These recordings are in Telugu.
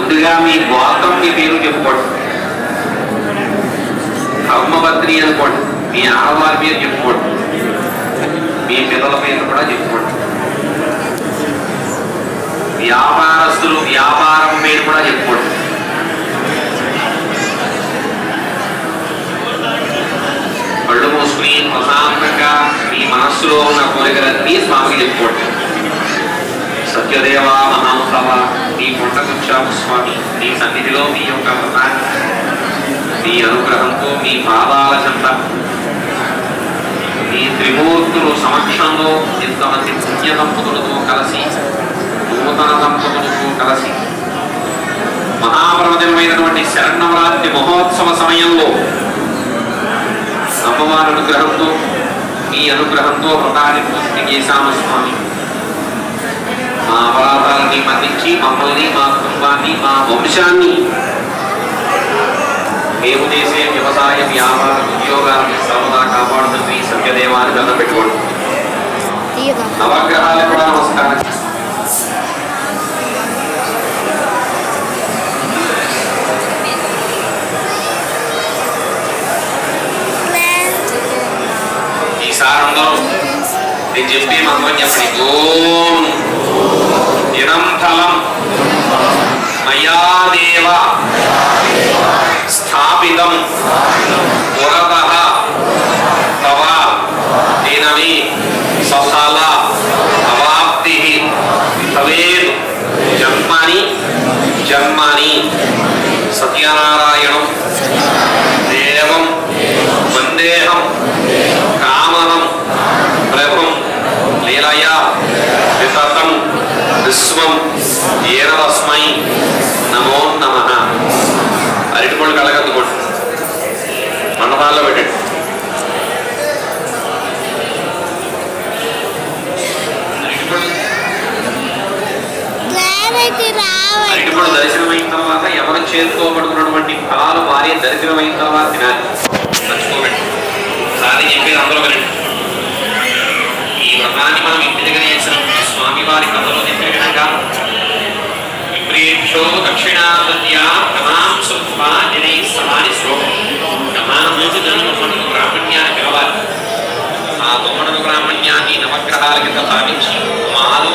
ముందుగా మీ గోత్రం మీ పేరు చెప్పుకోండి కర్మపత్ని అనుకోండి మీ ఆడవారి పేరు చెప్పుకోండి మీ పిల్లల పేరు కూడా చెప్పుకోండి వ్యాపారస్తులు వ్యాపారం పేరు కూడా చెప్పుకోండి కళ్ళు మూసుకుని ప్రశాంతంగా మీ మనస్సులో ఉన్న కోరికలన్నీ స్వామికి చెప్పుకోండి సత్యదేవ మహాంసవ నీ కొండకొచ్చాము స్వామి నీ సన్నిధిలో మీ యొక్క వ్రతాన్ని మీ అనుగ్రహంతో మీ పాదాల చెంత మీ త్రిమూర్తులు సమక్షంలో ఇంతమంది పుణ్య దంపతులతో కలిసి నూతన దంపతులతో కలిసి మహాపర్వతమైనటువంటి శరణవరాత్రి మహోత్సవ సమయంలో అమ్మవారి అనుగ్రహంతో మీ అనుగ్రహంతో వ్రతాన్ని పూర్తి చేశాము స్వామి మా అపరాధాలని మన్నించి మమ్మల్ని మా కుటుంబాన్ని మా వంశాన్ని మేము చేసే వ్యవసాయ వ్యాపార ఉద్యోగాలను సర్వదా కాపాడుతుంది సత్యదేవాన్ని దండం పెట్టుకోండి తీయగా నవగ్రహాలకు కూడా నమస్కారం ఈసారి అందరూ నేను చెప్పే మంత్రం చెప్పండి ఓం ఇదం ఫలం మయా దేవ స్థాపితం పురత తవ దినమి సఫల అవాప్తి భవేత్ జన్మని జన్మని సత్యనారాయణం దేవం వందేహం కామనం ప్రభుం లీలయా వితతం విశ్వం ఏనదస్మై నమో నమ అరటిపళ్ళు కలగద్దుకోండి మండపాల్లో పెట్టండి అరటిపళ్ళు క్లారిటీ రావాలి అరటిపళ్ళు దర్శనమైన తర్వాత ఎవరు చేతితో పడుకున్నటువంటి ఫలాలు వారే దర్శనమైన తర్వాత తినాలి మర్చిపోకండి సారి చెప్పేది అందరూ వినండి ఈ వ్రతాన్ని మనం ఇంటి దగ్గర చేసిన స్వామి వారి కథలో చెప్పిన విధంగా విప్రేభ్యో దక్షిణాదత్యా కమాం సుత్వా జనై సమాని శ్లోకం కమానం రోజు దాని బొమ్మను బ్రాహ్మణ్యాన్ని పిలవాలి ఆ బొమ్మను బ్రాహ్మణ్యాన్ని నవగ్రహాల కింద భావించి మాలో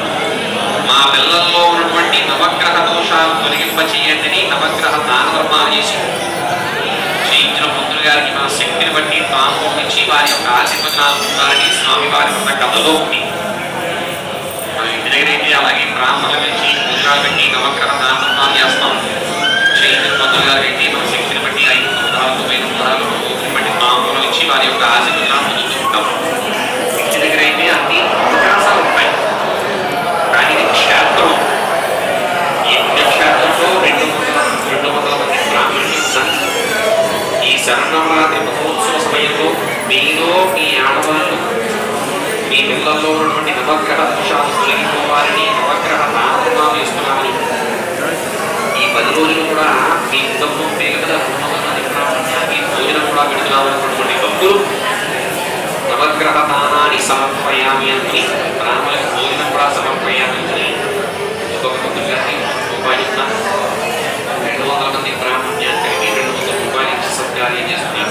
మా పిల్లల్లో ఉన్నటువంటి నవగ్రహ దోషాలు తొలగింపచేయండి నవగ్రహ దాన ధర్మాలు చేసి చేయించిన పుత్రులు గారికి మన శక్తిని బట్టి తాము ఇచ్చి వారి యొక్క ఆశీర్వచనాలు పొందాలని స్వామి వారి యొక్క కథలో ఉంది మనం ఇంటి దగ్గర అయితే అలాగే బ్రాహ్మణుల నుంచి భోజనాలు పెట్టి నవగ్రహ దాన ధర్మాలు చేస్తాం చేయించిన పుత్రులు గారికి అయితే మన శక్తిని బట్టి ఐదు పదాలు తొమ్మిది పదాలు రోజుని బట్టి తాము ఇచ్చి వారి యొక్క ఆశీర్వచనాలు పొందుతూ ఉంటాం ఇంటి దగ్గర అయితే అన్ని అవకాశాలు ఉంటాయి కానీ ఇది క్షేత్రం ఈ పుణ్యక్షేత్రంలో రెండు వందల రెండు వందల మంది బ్రాహ్మణులు ఉన్నారు ఈ శరణవరాత్రి మహోత్సవ సమయంలో మీలో మీ ఆడవాళ్ళు మీ పిల్లల్లో ఉన్నటువంటి నవగ్రహ దోషాలు తొలగిపోవాలని నవగ్రహ నామనాలు చేస్తున్నామని ఈ పది రోజులు కూడా మీ కుటుంబం పేరు కదా రుణమన్నది బ్రాహ్మణ్యాన్ని భోజనం కూడా పెడుతున్నామన్నటువంటి భక్తులు నవగ్రహ దానాన్ని సమర్పయామి అని బ్రాహ్మణులకు భోజనం కూడా సమర్పయామి అని ఒక్కొక్క భక్తులు గారికి రూపాయలు ఇస్తున్నారు రెండు వందల మంది బ్రాహ్మణ్యానికి రెండు వందల రూపాయలు ఇచ్చి సత్కార్యం చేస్తున్నారు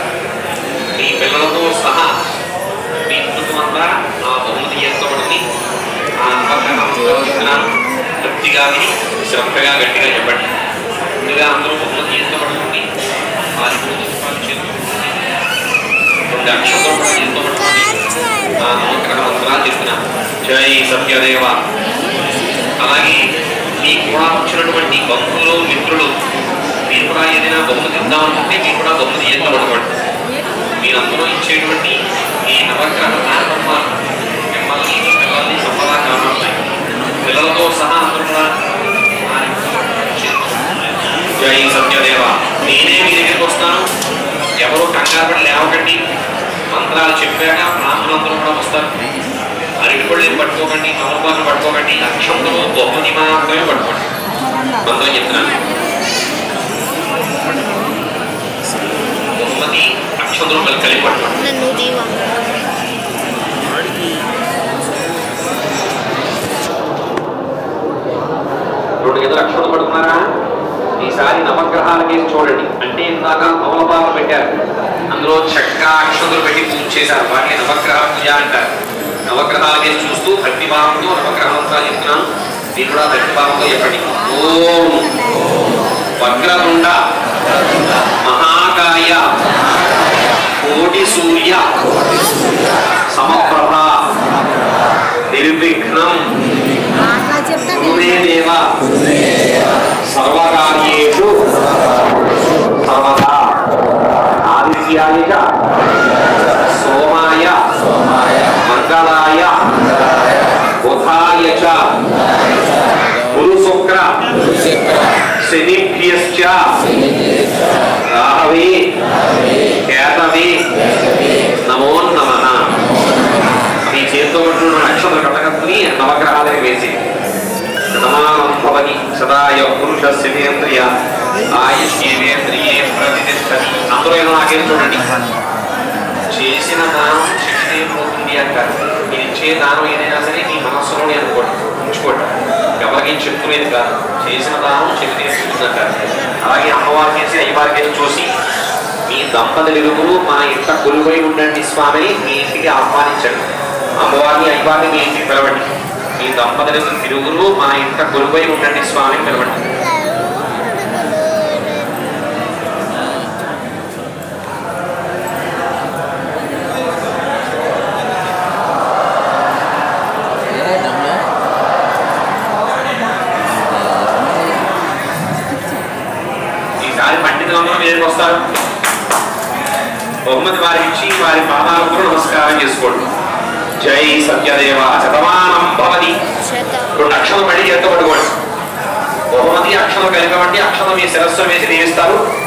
మీ పిల్లలతో సహా మీ కుటుంబం అంతా ఆ బహుమతి ఎంతబడింది ఆ నవగ్రహ విత్తనాలు తృప్తిగా విని శ్రద్ధగా గట్టిగా చెప్పండి ముందుగా అందరూ బహుమతి ఎంతబడుతుంది వారి ముందు రూపాయలు చేతులు రెండు అక్షరాలు కూడా ఎంతబడుతుంది ఆ నవగ్రహ మంత్రాలు చెప్తున్నాం జై సత్యదేవ అలాగే మీకు కూడా వచ్చినటువంటి బంధువులు మిత్రులు మీరు కూడా ఏదైనా బహుమతి ఇద్దామనుకుంటే మీరు కూడా బహుమతి ఎంతబడకండి మీరందరూ ఇచ్చేటువంటి ఈ నవగ్రహ నాటమ్మాలు మిమ్మల్ని మీ పిల్లల్ని సంపదా కాపాడుతాయి పిల్లలతో సహా అందరూ కూడా వారి జై సత్యదేవ నేనే మీ దగ్గరికి వస్తాను ఎవరు కంగారు పడి లేవకండి మంత్రాలు చెప్పాక బ్రాహ్మణులందరూ కూడా వస్తారు అరటిపళ్ళు పట్టుకోకండి తమలపాకులు పట్టుకోకండి అక్షంతలు బహుమతి మాత్రమే పట్టుకోండి మంత్రం చెప్తున్నాను బహుమతి అక్షంతలు కలిపి కలిపి పట్టుకోండి నన్ను దీవా రెండు గదులు అక్షరం పడుతున్నారా ఈసారి నవగ్రహాల కేసు చూడండి అంటే ఇందాక తమలపాలు పెట్టారు అందులో చక్కగా అక్షతులు పెట్టి పూజ చేశారు వాటిని నవగ్రహ పూజ అంటారు నవగ్రహాల కేసు చూస్తూ భక్తిభావంతో నవగ్రహంతో చెప్తున్నాను మీరు కూడా భక్తిభావంతో చెప్పండి ఓం వక్రతుండ మహాకాయ కోటి సూర్య సమప్రభ నిర్విఘ్నం అట్లా చెప్తా గురుదేవ సర్వకార్యేషు సర్వదా ఆదిత్యాయ చ సోమాయ మంగళాయ బుధాయ చ గురు శుక్ర శనిభ్యశ్చ రాహవే కేతవే నమో నమః మీ చేతితో ఉంటున్న నక్షత్ర కటకత్తుని నవగ్రహాలకు వేసి శతమానం భవతి సదాయ పురుష శనేంద్రియ ఆయుష్యేంద్రియే ప్రతిష్టతి అందులో ఏదో నాకేం చూడండి చేసిన దానం శిక్షణ పోతుంది అంటారు మీరు ఇచ్చే దానం ఏదైనా సరే మీ మనస్సులోనే అనుకోండి ఉంచుకోండి ఎవరికి చెప్తులేదు కాదు చేసిన దానం శక్తి తీసుకుంటుంది అంటారు అలాగే అమ్మవారి చేసి అయ్యవారి కేసి చూసి మీ దంపతులు ఇరువురు మా ఇంట కొలువై ఉండండి స్వామిని మీ ఇంటికి ఆహ్వానించండి అమ్మవారిని అయ్యవారిని మీ ఇంటికి పిలవండి మీ దంపతులు ఇరువురు మా ఇంట కొలువై ఉండండి స్వామిని పిలవండి ఈసారి పండితులందరూ మీదకి వస్తారు బహుమతి వారికి ఇచ్చి వారి పాదాలకు నమస్కారం చేసుకోండి జై సత్యదేవ శతమానం భవతి శతం రెండు అక్షరం పడి చేత పట్టుకోండి బహుమతి అక్షరం కలిపి అక్షరం మీ శిరస్సు వేసి దీవిస్తారు